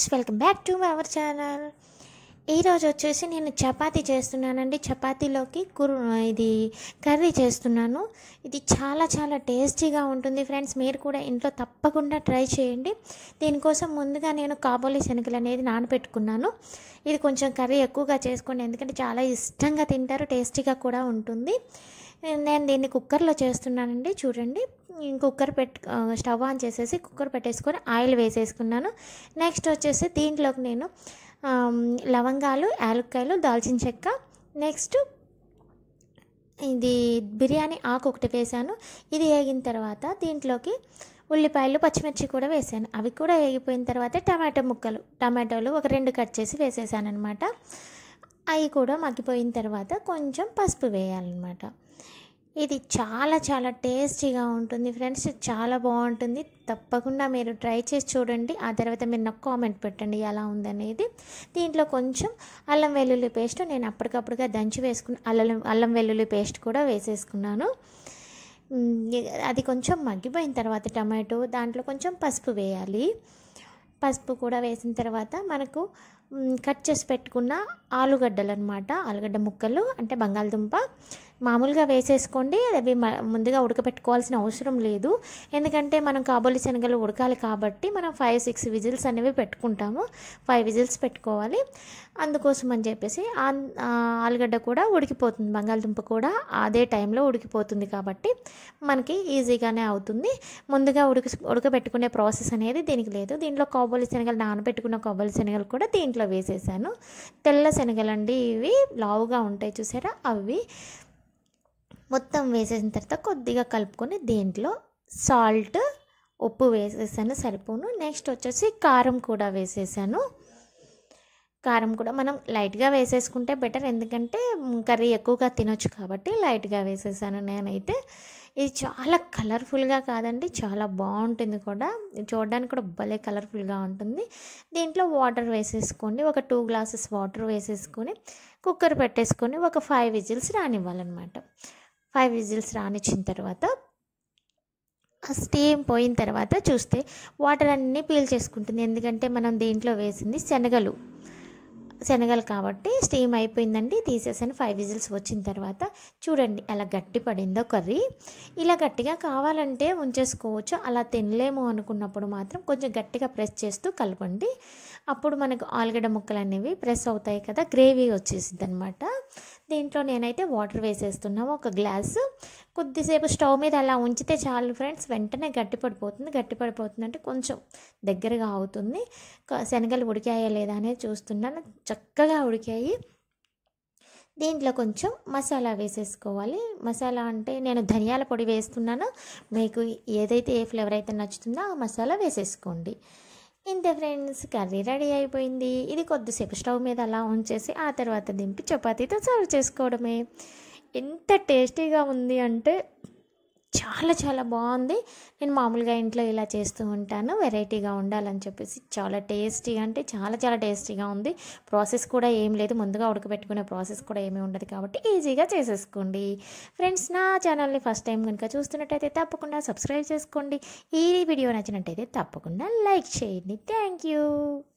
friends welcome back to our channel ఈరోజు వచ్చేసి నేను చపాతీ చేస్తున్నానండి చపాతీలోకి కురు ఇది కర్రీ చేస్తున్నాను ఇది చాలా చాలా టేస్టీగా ఉంటుంది ఫ్రెండ్స్ మీరు కూడా ఇంట్లో తప్పకుండా ట్రై చేయండి దీనికోసం ముందుగా నేను కాబోలి శనగలు అనేది నానబెట్టుకున్నాను ఇది కొంచెం కర్రీ ఎక్కువగా చేసుకోండి ఎందుకంటే చాలా ఇష్టంగా తింటారు టేస్టీగా కూడా ఉంటుంది నేను దీన్ని కుక్కర్లో చేస్తున్నానండి చూడండి కుక్కర్ పెట్టు స్టవ్ ఆన్ చేసేసి కుక్కర్ పెట్టేసుకొని ఆయిల్ వేసేసుకున్నాను నెక్స్ట్ వచ్చేసి దీంట్లోకి నేను ఆమ్, లవంగాలు యాలక్కాయలు దాల్చిన చెక్క నెక్స్ట్ ఇది బిర్యానీ ఆకు ఒకటి వేసాను ఇది వేగిన తర్వాత దీంట్లోకి ఉల్లిపాయలు పచ్చిమిర్చి కూడా వేసాను అవి కూడా వేగిపోయిన తర్వాత టమాటో ముక్కలు టమాటోలు ఒక రెండు కట్ చేసి వేసేసాను అనమాట అవి కూడా మగ్గిపోయిన తర్వాత కొంచెం పసుపు వేయాలన్నమాట ఇది చాలా చాలా టేస్టీగా ఉంటుంది ఫ్రెండ్స్ చాలా బాగుంటుంది తప్పకుండా మీరు ట్రై చేసి చూడండి ఆ తర్వాత మీరు నాకు కామెంట్ పెట్టండి ఎలా ఉందనేది దీంట్లో కొంచెం అల్లం వెల్లుల్లి పేస్ట్ నేను అప్పటికప్పుడుగా దంచి వేసుకున్న అల్లం అల్లం వెల్లుల్లి పేస్ట్ కూడా వేసేసుకున్నాను ఉమ్, అది కొంచెం మగ్గిపోయిన తర్వాత టమాటో దాంట్లో కొంచెం పసుపు వేయాలి పసుపు కూడా వేసిన తర్వాత మనకు మ్, కట్ చేసి పెట్టుకున్న ఆలుగడ్డలు అనమాట ఆలుగడ్డ ముక్కలు అంటే బంగాళదుంప మామూలుగా వేసేసుకోండి అవి మ- ముందుగా ఉడకపెట్టుకోవాల్సిన అవసరం లేదు ఎందుకంటే మనం కాబోలి శనగలు ఉడకాలి కాబట్టి మనం ఫైవ్ సిక్స్ విజిల్స్ అనేవి పెట్టుకుంటాము ఫైవ్ విజిల్స్ పెట్టుకోవాలి అందుకోసం అని చెప్పేసి ఆ ఆ ఆలుగడ్డ కూడా ఉడికిపోతుంది బంగాళదుంప కూడా అదే టైంలో ఉడికిపోతుంది కాబట్టి మనకి ఈజీగానే అవుతుంది ముందుగా ఉడక ఉడకబెట్టుకునే ప్రాసెస్ అనేది దీనికి లేదు దీంట్లో కొబ్బరి శనగలు నానబెట్టుకున్న కొబ్బరి శనగలు కూడా దీంట్లో వేసేసాను తెల్ల శనగలు అండి ఇవి లావుగా ఉంటాయి చూసారా అవి మొత్తం వేసేసిన తర్వాత కొద్దిగా కలుపుకొని దీంట్లో సాల్ట్ ఉప్పు వేసేసాను సరిపోను నెక్స్ట్ వచ్చేసి కారం కూడా వేసేసాను కారం కూడా మనం లైట్గా వేసేసుకుంటే బెటర్ ఎందుకంటే మ్, కర్రీ ఎక్కువగా తినొచ్చు కాబట్టి లైట్గా వేసేసాను నేనైతే ఇది చాలా కలర్ఫుల్గా కాదండి చాలా బాగుంటుంది కూడా ఇది చూడడానికి కూడా భలే కలర్ఫుల్గా ఉంటుంది దీంట్లో వాటర్ వేసేసుకోండి ఒక టూ గ్లాసెస్ వాటర్ వేసేసుకొని కుక్కర్ పెట్టేసుకొని ఒక ఫైవ్ విజిల్స్ రానివ్వాలన్నమాట ఫైవ్ విజిల్స్ రానిచ్చిన తర్వాత ఆ స్టీమ్ పోయిన తర్వాత చూస్తే వాటర్ అన్నీ పీల్ చేసుకుంటుంది ఎందుకంటే మనం దీంట్లో వేసింది శనగలు శనగలు కాబట్టి స్టీమ్ అయిపోయిందండి తీసేసాను ఫైవ్ విజిల్స్ వచ్చిన తర్వాత చూడండి అలా గట్టి పడిందో కర్రీ ఇలా గట్టిగా కావాలంటే ఉంచేసుకోవచ్చు అలా తినలేము అనుకున్నప్పుడు మాత్రం కొంచెం గట్టిగా ప్రెస్ చేస్తూ కలపండి అప్పుడు మనకు ఆలుగడ్డ ముక్కలు అనేవి ప్రెస్ అవుతాయి కదా గ్రేవీ వచ్చేసింది అనమాట దీంట్లో నేనైతే వాటర్ వేసేస్తున్నాము ఒక గ్లాసు కొద్దిసేపు స్టవ్ మీద అలా ఉంచితే చాలు ఫ్రెండ్స్ వెంటనే గట్టి పడిపోతుంది గట్టి పడిపోతుంది అంటే కొంచెం దగ్గరగా అవుతుంది క- శనగలు ఉడికాయా లేదా అనేది చూస్తున్నాను చక్కగా ఉడికాయి దీంట్లో కొంచెం మసాలా వేసేసుకోవాలి మసాలా అంటే నేను ధనియాల పొడి వేస్తున్నాను మీకు ఏదైతే ఏ ఫ్లేవర్ అయితే నచ్చుతుందో ఆ మసాలా వేసేసుకోండి ఇంతే ఫ్రెండ్స్ కర్రీ రెడీ అయిపోయింది ఇది కొద్దిసేపు స్టవ్ మీద అలా ఉంచేసి ఆ తర్వాత దింపి చపాతీతో సర్వ్ చేసుకోవడమే ఎంత టేస్టీగా ఉంది అంటే చాలా చాలా బాగుంది నేను మామూలుగా ఇంట్లో ఇలా చేస్తూ ఉంటాను వెరైటీగా ఉండాలని చెప్పేసి చాలా టేస్టీగా అంటే చాలా చాలా టేస్టీగా ఉంది ప్రాసెస్ కూడా ఏం లేదు ముందుగా ఉడకబెట్టుకునే ప్రాసెస్ కూడా ఏమీ ఉండదు కాబట్టి ఈజీగా చేసేసుకోండి ఫ్రెండ్స్ నా ఛానల్ని ఫస్ట్ టైం కనుక చూస్తున్నట్టయితే తప్పకుండా సబ్స్క్రైబ్ చేసుకోండి ఈ వీడియో నచ్చినట్టయితే తప్పకుండా లైక్ చేయండి థ్యాంక్ యూ